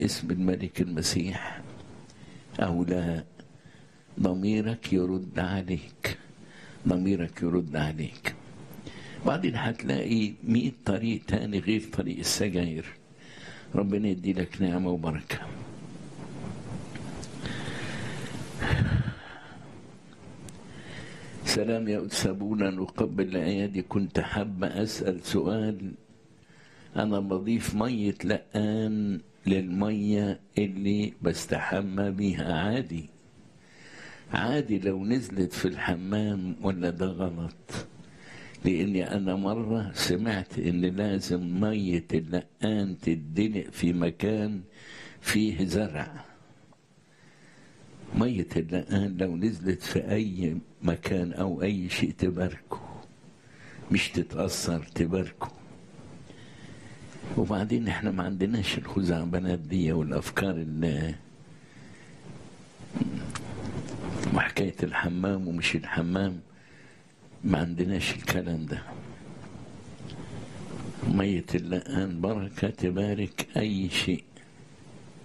اسم الملك المسيح أو لا ضميرك يرد عليك ضميرك يرد عليك بعدين هتلاقي مئة طريق تاني غير طريق السجاير ربنا يدي لك نعمة وبركة سلام يا أتسابونا نقبل الأيادي كنت حابة أسأل سؤال أنا بضيف مية لقان للمية اللي بستحمى بيها عادي عادي لو نزلت في الحمام ولا ده غلط لاني انا مره سمعت ان لازم ميه اللقان تدلق في مكان فيه زرع ميه اللقان لو نزلت في اي مكان او اي شيء تباركه مش تتاثر تباركه وبعدين احنا ما عندناش الخزعبلات دي والافكار اللي وحكايه الحمام ومش الحمام ما عندناش الكلام ده مية اللقان بركة تبارك أي شيء